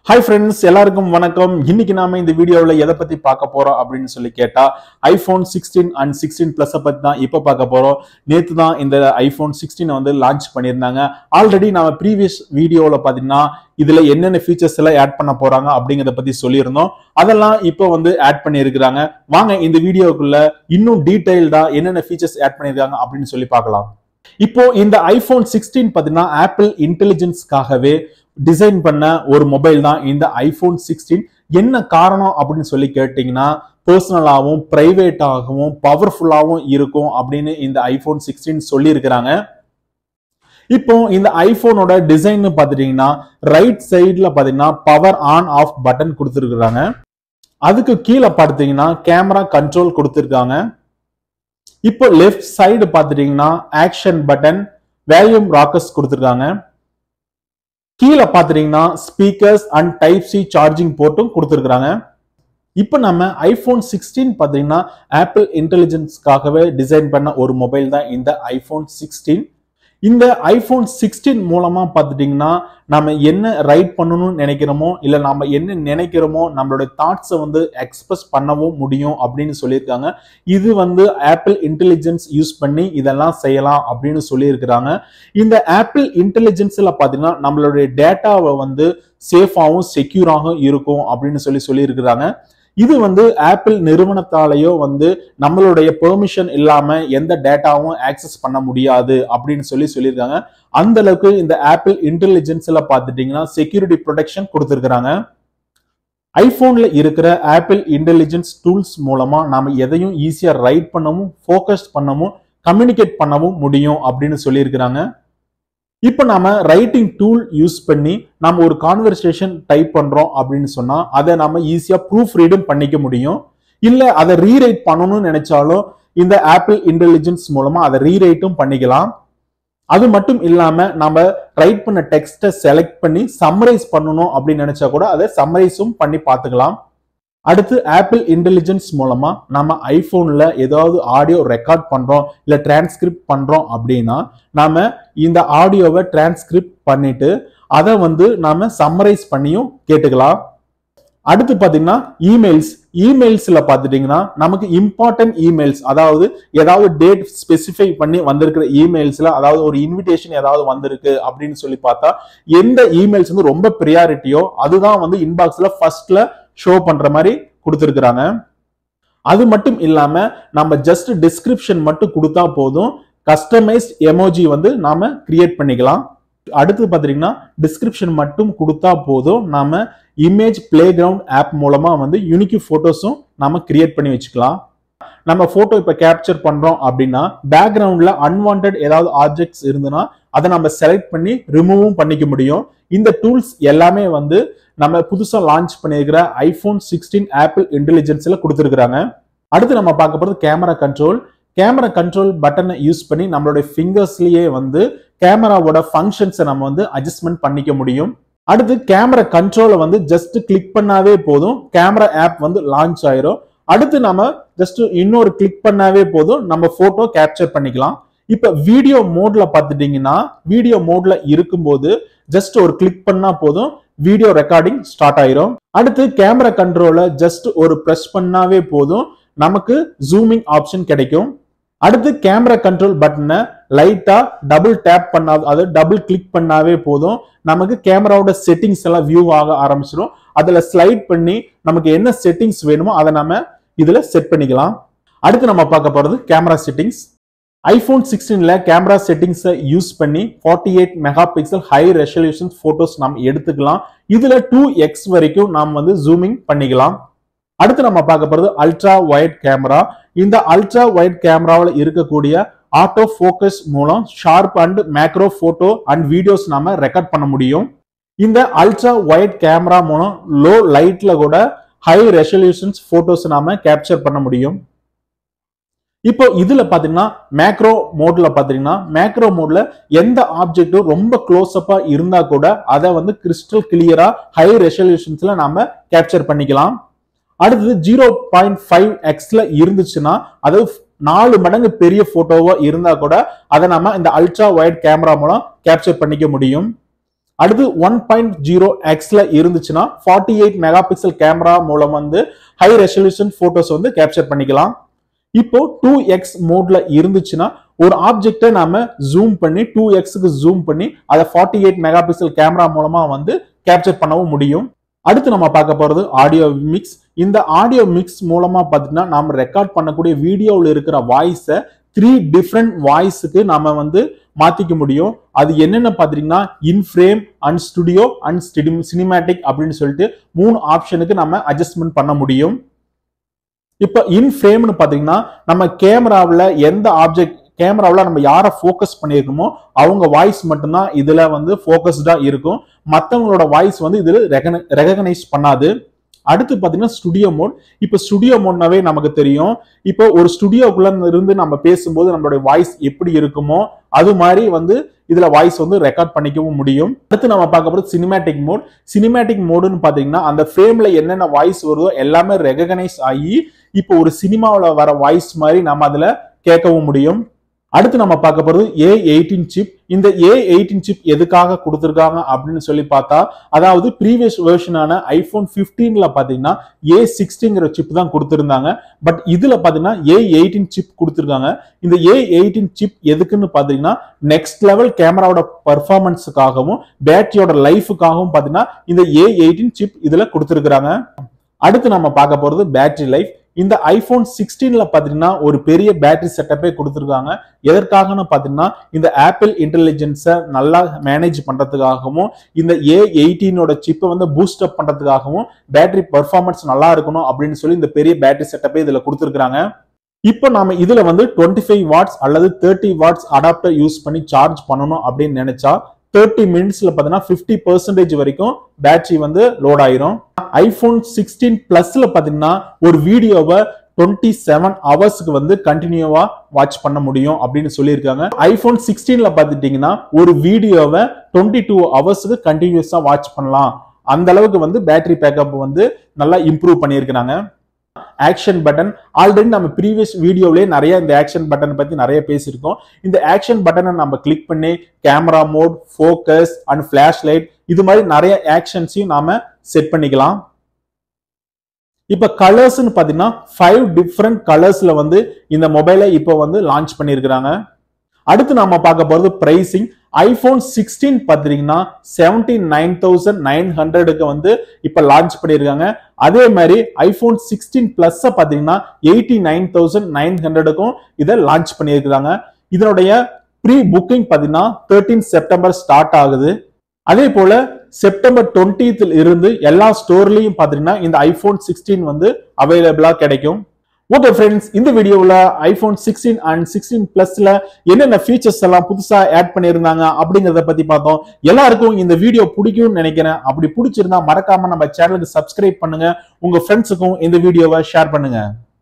hi friends எல்லாருக்கும் வணக்கம் இன்னைக்கு நாம இந்த வீடியோவில் எதை பத்தி பார்க்க போறோம் அப்படின்னு சொல்லி கேட்டா iPhone sixteen and sixteen plus பத்தி தான் இப்போ பார்க்க போறோம் நேத்து தான் இந்த ஐபோன் சிக்ஸ்டீன் வந்து லான்ச் பண்ணியிருந்தாங்க ஆல்ரெடி நாம ப்ரீவியஸ் வீடியோவில் பார்த்தீங்கன்னா இதுல என்னென்ன ஃபீச்சர்ஸ் எல்லாம் ஆட் பண்ண போறாங்க அப்படிங்கறத பத்தி சொல்லியிருந்தோம் அதெல்லாம் இப்போ வந்து ஆட் பண்ணியிருக்கிறாங்க வாங்க இந்த வீடியோக்குள்ள இன்னும் டீடைல்டா என்னென்ன ஃபீச்சர்ஸ் ஆட் பண்ணியிருக்காங்க அப்படின்னு சொல்லி பார்க்கலாம் இப்போ இந்த ஐபோன் சிக்ஸ்டீன் பார்த்தீங்கன்னா ஆப்பிள் இன்டெலிஜென்ஸ்க்காகவே டிசைன் பண்ண ஒரு மொபைல் தான் இந்த ஐபோன் சிக்ஸ்டீன் என்ன காரணம் அப்படின்னு சொல்லி கேட்டிங்கன்னா பர்சனலாகவும் ப்ரைவேட்டாகவும் பவர்ஃபுல்லாகவும் இருக்கும் அப்படின்னு இந்த ஐபோன் சிக்ஸ்டீன் சொல்லியிருக்கிறாங்க இப்போ இந்த ஐபோனோட டிசைன் பார்த்துட்டீங்கன்னா ரைட் சைடில் பார்த்தீங்கன்னா பவர் ஆன் ஆஃப் பட்டன் கொடுத்துருக்குறாங்க அதுக்கு கீழே பார்த்தீங்கன்னா கேமரா கண்ட்ரோல் கொடுத்துருக்காங்க இப்போ லெஃப்ட் சைடு பார்த்துட்டீங்கன்னா ஆக்ஷன் பட்டன் வேல்யூம் ராக்கர்ஸ் கொடுத்துருக்காங்க கீழே பார்த்துட்டீங்கன்னா speakers and type C charging போர்ட்டும் கொடுத்துருக்குறாங்க இப்போ நம்ம ஐஃபோன் சிக்ஸ்டீன் பார்த்தீங்கன்னா ஆப்பிள் இன்டெலிஜென்ஸ்க்காகவே டிசைன் பண்ண ஒரு மொபைல் தான் இந்த ஐஃபோன் சிக்ஸ்டீன் இந்த ஐஃபோன் சிக்ஸ்டீன் மூலமா பார்த்துட்டிங்கன்னா நம்ம என்ன ரைட் பண்ணணும்னு நினைக்கிறோமோ இல்லை நம்ம என்ன நினைக்கிறோமோ நம்மளோட தாட்ஸை வந்து எக்ஸ்பிரஸ் பண்ணவும் முடியும் அப்படின்னு சொல்லியிருக்காங்க இது வந்து ஆப்பிள் இன்டெலிஜென்ஸ் யூஸ் பண்ணி இதெல்லாம் செய்யலாம் அப்படின்னு சொல்லியிருக்கிறாங்க இந்த ஆப்பிள் இன்டெலிஜென்ஸில் பார்த்தீங்கன்னா நம்மளுடைய டேட்டாவை வந்து சேஃபாகவும் செக்யூராகவும் இருக்கும் அப்படின்னு சொல்லி சொல்லியிருக்கிறாங்க இது வந்து ஆப்பிள் நிறுவனத்தாலேயோ வந்து நம்மளுடைய பெர்மிஷன் இல்லாம எந்த டேட்டாவும் ஆக்சஸ் பண்ண முடியாது அப்படின்னு சொல்லி சொல்லியிருக்காங்க அந்த அளவுக்கு இந்த ஆப்பிள் இன்டெலிஜென்ஸ்ல பார்த்துட்டீங்கன்னா செக்யூரிட்டி ப்ரொடெக்ஷன் கொடுத்துருக்காங்க ஐபோன்ல இருக்கிற ஆப்பிள் இன்டெலிஜென்ஸ் டூல்ஸ் மூலமா நாம எதையும் ஈஸியா ரைட் பண்ணவும் ஃபோக்கஸ் பண்ணவும் கம்யூனிகேட் பண்ணவும் முடியும் அப்படின்னு சொல்லியிருக்கிறாங்க இப்போ நாம ரைட்டிங் டூல் யூஸ் பண்ணி நம்ம ஒரு கான்வர்சேஷன் டைப் பண்றோம் அப்படின்னு சொன்னா அதை நம்ம ஈஸியா ப்ரூஃப் ரீடும் பண்ணிக்க முடியும் இல்ல அதை ரீரைட் பண்ணணும்னு நினைச்சாலும் இந்த ஆப்பிள் இன்டெலிஜென்ஸ் மூலமா அதை ரீரைட்டும் பண்ணிக்கலாம் அது மட்டும் இல்லாம நம்ம ரைட் பண்ண டெக்ஸ்ட்டை செலக்ட் பண்ணி சம்மரைஸ் பண்ணணும் அப்படின்னு நினைச்சா கூட அதை சம்மரைஸும் பண்ணி பார்த்துக்கலாம் அடுத்து ஆப்பிள் இன்டெலிஜென்ஸ் மூலமா நம்ம ஐபோன்ல ஏதாவது ஆடியோ ரெக்கார்ட் பண்றோம் இல்ல டிரான்ஸ்கிரிப்ட் பண்றோம் அப்படின்னா நாம இந்த ஆடியோவை டிரான்ஸ்கிரிப்ட் பண்ணிட்டு அதை வந்து நாம சம்மரைஸ் பண்ணியும் கேட்டுக்கலாம் அடுத்து பாத்தீங்கன்னா இமெயில்ஸ் இமெயில்ஸ்ல பாத்துட்டீங்கன்னா நமக்கு இம்பார்ட்டன்ட் இமெயில்ஸ் அதாவது ஏதாவது டேட் ஸ்பெசிஃபை பண்ணி வந்திருக்கிற இமெயில்ஸ்ல அதாவது ஒரு இன்விடேஷன் ஏதாவது வந்திருக்கு அப்படின்னு சொல்லி பார்த்தா எந்த இமெயில்ஸ் வந்து ரொம்ப ப்ரியாரிட்டியோ அதுதான் வந்து இன்பாக்ஸ்ல ஃபர்ஸ்ட்ல ஷோ பண்ற மாதிரி கொடுத்துருக்குறாங்க அது மட்டும் இல்லாம நம்ம ஜஸ்ட் டிஸ்கிரிப்ஷன் மட்டும் கொடுத்தா போதும் கஸ்டமைஸ்ட் எமோஜி வந்து நாம கிரியேட் பண்ணிக்கலாம் அடுத்து பார்த்தீங்கன்னா டிஸ்கிரிப்ஷன் மட்டும் கொடுத்தா போதும் நாம இமேஜ் பிளே கிரவுண்ட் ஆப் மூலமா வந்து யூனிக் போட்டோஸும் நாம கிரியேட் பண்ணி வச்சுக்கலாம் நம்ம போட்டோ இப்போ கேப்சர் பண்றோம் அப்படின்னா பேக்ரவுண்ட்ல அன்வான்ட் ஏதாவது ஆப்ஜெக்ட்ஸ் இருந்ததுன்னா அதை நம்ம செலக்ட் பண்ணி ரிமூவும் பண்ணிக்க முடியும் இந்த டூல்ஸ் எல்லாமே வந்து நம்ம புதுசா லான்ச் பண்ணியிருக்கிற ஐபோன் சிக்ஸ்டீன் ஆப்பிள் இன்டெலிஜென்ஸ்ல கொடுத்துருக்காங்க அடுத்து நம்ம பார்க்க போறது கேமரா கண்ட்ரோல் கேமரா கண்ட்ரோல் பட்டனை யூஸ் பண்ணி நம்மளுடைய ஃபிங்கர்ஸ்லயே வந்து கேமராவோட ஃபங்க்ஷன்ஸை நம்ம வந்து அட்ஜஸ்ட்மெண்ட் பண்ணிக்க முடியும் அடுத்து கேமரா கண்ட்ரோலை வந்து ஜஸ்ட் கிளிக் பண்ணாவே போதும் கேமரா ஆப் வந்து லான்ச் ஆயிரும் அடுத்து நம்ம ஜஸ்ட் இன்னொரு கிளிக் பண்ணாவே போதும் நம்ம போட்டோ கேப்சர் பண்ணிக்கலாம் இப்ப வீடியோ மோட்ல பார்த்துட்டீங்கன்னா வீடியோ மோட்ல இருக்கும்போது ஜஸ்ட் ஒரு கிளிக் பண்ணா போதும் வீடியோ ரெக்கார்டிங் ஸ்டார்ட் ஆயிரும் அடுத்து கேமரா கண்ட்ரோல ஜஸ்ட் ஒரு ப்ரெஸ் பண்ணாவே போதும் நமக்கு ஜூமிங் ஆப்ஷன் கிடைக்கும் அடுத்து கேமரா கண்ட்ரோல் பட்டனை லைட்டா டபுள் டேப் பண்ணா அதாவது டபுள் கிளிக் பண்ணாவே போதும் நமக்கு கேமராவோட செட்டிங்ஸ் எல்லாம் வியூ ஆக ஆரம்பிச்சிடும் அதுல ஸ்லைட் பண்ணி நமக்கு என்ன செட்டிங்ஸ் வேணுமோ அதை நம்ம இதுல செட் பண்ணிக்கலாம் அடுத்து நம்ம பார்க்க போறது கேமரா செட்டிங்ஸ் ஐபோன் சிக்ஸ்டீன்ல கேமரா செட்டிங்ஸை யூஸ் பண்ணி forty eight megapixel high resolution photos நாம் எடுத்துக்கலாம் இதுல டூ எக்ஸ் வரைக்கும் நாம் வந்து ஜூமிங் பண்ணிக்கலாம் அடுத்து நம்ம பார்க்க போறது அல்ட்ரா வைட் கேமரா இந்த அல்ட்ரா வைட் கேமராவில் இருக்கக்கூடிய ஆட்டோ ஃபோக்கஸ் மூலம் sharp and macro photo and videos நாம ரெக்கார்ட் பண்ண முடியும் இந்த அல்ட்ரா வைட் கேமரா மூலம் லோ லைட்ல கூட ஹை ரெசல்யூஷன்ஸ் போட்டோஸ் நாம கேப்சர் பண்ண முடியும் இப்போ இதுல பாத்தீங்கன்னா மேக்ரோ மோட்ல பாத்தீங்கன்னா மேக்ரோ மோட்ல எந்த ஆப்ஜெக்டும் ரொம்ப க்ளோஸ் அப்பா இருந்தா கூட அதை வந்து கிறிஸ்டல் கிளியரா ஹை ரெசல்யூஷன்ஸ்ல நாம கேப்சர் பண்ணிக்கலாம் அடுத்தது ஜீரோ பாயிண்ட் ஃபைவ் எக்ஸ்ல இருந்துச்சுன்னா அதாவது நாலு மடங்கு பெரிய போட்டோவா இருந்தா கூட அதை நம்ம இந்த அல்ட்ரா வைட் கேமரா மூலம் கேப்சர் பண்ணிக்க முடியும் அடுத்து ஒன் பாயிண்ட் ஜீரோ எக்ஸ்ல இருந்துச்சுன்னா forty eight megapixel camera மூலம் வந்து ஹை ரெசல்யூஷன் போட்டோஸ் வந்து கேப்சர் பண்ணிக்கலாம் இப்போ டூ எக்ஸ் மோட்ல இருந்துச்சுன்னா ஒரு ஆப்ஜெக்டை நாம ஜூம் பண்ணி டூ எக்ஸுக்கு ஜூம் பண்ணி அதை forty eight megapixel camera மூலமா வந்து கேப்சர் பண்ணவும் முடியும் அடுத்து நம்ம பார்க்க போறது ஆடியோ மிக்ஸ் இந்த ஆடியோ மிக்ஸ் மூலமா பார்த்தீங்கன்னா நாம ரெக்கார்ட் பண்ணக்கூடிய வீடியோவில் இருக்கிற வாய்ஸை த்ரீ டிஃப்ரெண்ட் வாய்ஸுக்கு நாம வந்து மாத்திக்க முடியும் அது என்னென்ன பாத்தீங்கன்னா in frame and studio and cinematic அப்படின்னு சொல்லிட்டு மூணு ஆப்ஷனுக்கு நம்ம அட்ஜஸ்ட்மெண்ட் பண்ண முடியும் இப்போ இன் ஃப்ரேம்னு பாத்தீங்கன்னா நம்ம கேமராவில் எந்த ஆப்ஜெக்ட் கேமராவில் நம்ம யாரை ஃபோக்கஸ் பண்ணியிருக்கோமோ அவங்க வாய்ஸ் மட்டும்தான் இதுல வந்து ஃபோக்கஸ்டா இருக்கும் மற்றவங்களோட வாய்ஸ் வந்து இதுல ரெகனைஸ் பண்ணாது அடுத்து பாத்தீங்கன்னா ஸ்டுடியோ மோட் இப்போ ஸ்டுடியோ மோட்னாவே நமக்கு தெரியும் இப்போ ஒரு ஸ்டுடியோக்குள்ள இருந்து நம்ம பேசும்போது நம்மளுடைய வாய்ஸ் எப்படி இருக்குமோ அது மாதிரி வந்து இதுல வாய்ஸ் வந்து ரெக்கார்ட் பண்ணிக்கவும் முடியும் அடுத்து நம்ம பார்க்க போறது சினிமேட்டிக் மோட் சினிமேட்டிக் மோடுன்னு பாத்தீங்கன்னா அந்த ஃப்ரேம்ல என்னென்ன வாய்ஸ் வருதோ எல்லாமே ரெகனைஸ் ஆகி இப்போ ஒரு சினிமாவில் வர வாய்ஸ் மாதிரி நம்ம அதுல கேட்கவும் முடியும் அடுத்து நம்ம பார்க்க போறது ஏ எயிட்டீன் சிப் இந்த ஏ எயிட்டீன் சிப் எதுக்காக கொடுத்துருக்காங்க அப்படின்னு சொல்லி பார்த்தா அதாவது ப்ரீவியஸ் வெர்ஷனான ஐபோன் பிப்டீன்ல பாத்தீங்கன்னா ஏ சிக்ஸ்டிங்கிற சிப் தான் கொடுத்துருந்தாங்க பட் இதுல பாத்தீங்கன்னா ஏ எயிட்டீன் சிப் கொடுத்துருக்காங்க இந்த ஏ எயிட்டீன் சிப் எதுக்குன்னு பாத்தீங்கன்னா நெக்ஸ்ட் லெவல் கேமராவோட பர்ஃபார்மன்ஸுக்காகவும் பேட்டரியோட லைஃபுக்காகவும் பாத்தீங்கன்னா இந்த ஏ எயிட்டீன் சிப் இதுல கொடுத்துருக்காங்க அடுத்து நம்ம பார்க்க போறது பேட்டரி லைஃப் இந்த ஐபோன் சிக்ஸ்டீன்ல பாத்தீங்கன்னா ஒரு பெரிய பேட்டரி செட்டப்பே கொடுத்துருக்காங்க எதற்காகன்னு பாத்தீங்கன்னா இந்த ஆப்பிள் இன்டெலிஜென்ஸை நல்லா மேனேஜ் பண்றதுக்காகவும் இந்த ஏ எயிட்டீனோட சிப்பை வந்து பூஸ்ட் அப் பண்றதுக்காகவும் பேட்டரி பர்ஃபார்மன்ஸ் நல்லா இருக்கணும் அப்படின்னு சொல்லி இந்த பெரிய பேட்டரி செட்டப்பே இதுல கொடுத்துருக்காங்க இப்போ நாம இதுல வந்து டுவெண்ட்டி ஃபைவ் வாட்ஸ் அல்லது தேர்ட்டி வாட்ஸ் அடாப்டர் யூஸ் பண்ணி சார்ஜ் பண்ணணும் அப்படின்னு நினைச்சா தேர்ட்டி மினிட்ஸ்ல பார்த்தீங்கன்னா ஃபிஃப்டி பர்சன்டேஜ் வரைக்கும் பேட்டரி வந்து லோட் ஆயிரும் ஐபோன் சிக்ஸ்டீன் பிளஸ்ல பாத்தீங்கன்னா ஒரு வீடியோவை டுவெண்ட்டி செவன் ஹவர்ஸ்க்கு வந்து கண்டினியூவா வாட்ச் பண்ண முடியும் அப்படின்னு சொல்லியிருக்காங்க ஐபோன் சிக்ஸ்டீன்ல பார்த்துட்டீங்கன்னா ஒரு வீடியோவை டுவெண்ட்டி டூ ஹவர்ஸ்க்கு கண்டினியூஸா வாட்ச் பண்ணலாம் அந்த அளவுக்கு வந்து பேட்டரி பேக்கப் வந்து நல்லா இம்ப்ரூவ் பண்ணியிருக்கிறாங்க ஆக்ஷன் பட்டன் ஆல்ரெடி நம்ம ப்ரீவியஸ் வீடியோவிலே நிறைய இந்த ஆக்ஷன் பட்டன் பத்தி நிறைய பேசியிருக்கோம் இந்த ஆக்ஷன் பட்டனை நம்ம கிளிக் பண்ணி camera mode focus and flash light இது மாதிரி நிறைய ஆக்ஷன்ஸையும் நாம செட் பண்ணிக்கலாம் இப்ப கலர்ஸ்னு பாத்தீங்கன்னா ஃபைவ் டிஃப்ரெண்ட் கலர்ஸ்ல வந்து இந்த மொபைலை இப்போ வந்து லான்ச் பண்ணியிருக்கிறாங்க அடுத்து நாம பார்க்க போறது பிரைசிங் ஐபோன் சிக்ஸ்டீன் பாத்தீங்கன்னா செவன்டி நைன் தௌசண்ட் நைன் ஹண்ட்ரடுக்கு வந்து இப்ப லான்ச் பண்ணியிருக்காங்க அதே மாதிரி ஐபோன் சிக்ஸ்டீன் பிளஸ் பாத்தீங்கன்னா எயிட்டி நைன் தௌசண்ட் நைன் ஹண்ட்ரடுக்கும் இதை லான்ச் பண்ணியிருக்கிறாங்க இதனுடைய ப்ரீ புக்கிங் பாத்தீங்கன்னா தேர்ட்டீன் செப்டம்பர் ஸ்டார்ட் ஆகுது அதே போல செப்டம்பர் டுவெண்ட்டீத்தில் இருந்து எல்லா ஸ்டோர்லயும் பாத்தீங்கன்னா இந்த ஐபோன் சிக்ஸ்டீன் வந்து அவைலபிளா கிடைக்கும் ஓகே ஃப்ரெண்ட்ஸ் இந்த வீடியோவில் ஐபோன் சிக்ஸ்டீன் அண்ட் சிக்ஸ்டீன் பிளஸ்ல என்னென்ன ஃபீச்சர்ஸ் எல்லாம் புதுசா ஆட் பண்ணியிருந்தாங்க அப்படிங்கிறத பத்தி பார்த்தோம் எல்லாருக்கும் இந்த வீடியோ பிடிக்கும்னு நினைக்கிறேன் அப்படி பிடிச்சிருந்தா மறக்காம நம்ம சேனலுக்கு சப்ஸ்கிரைப் பண்ணுங்க உங்க ஃப்ரெண்ட்ஸுக்கும் இந்த வீடியோவை ஷேர் பண்ணுங்க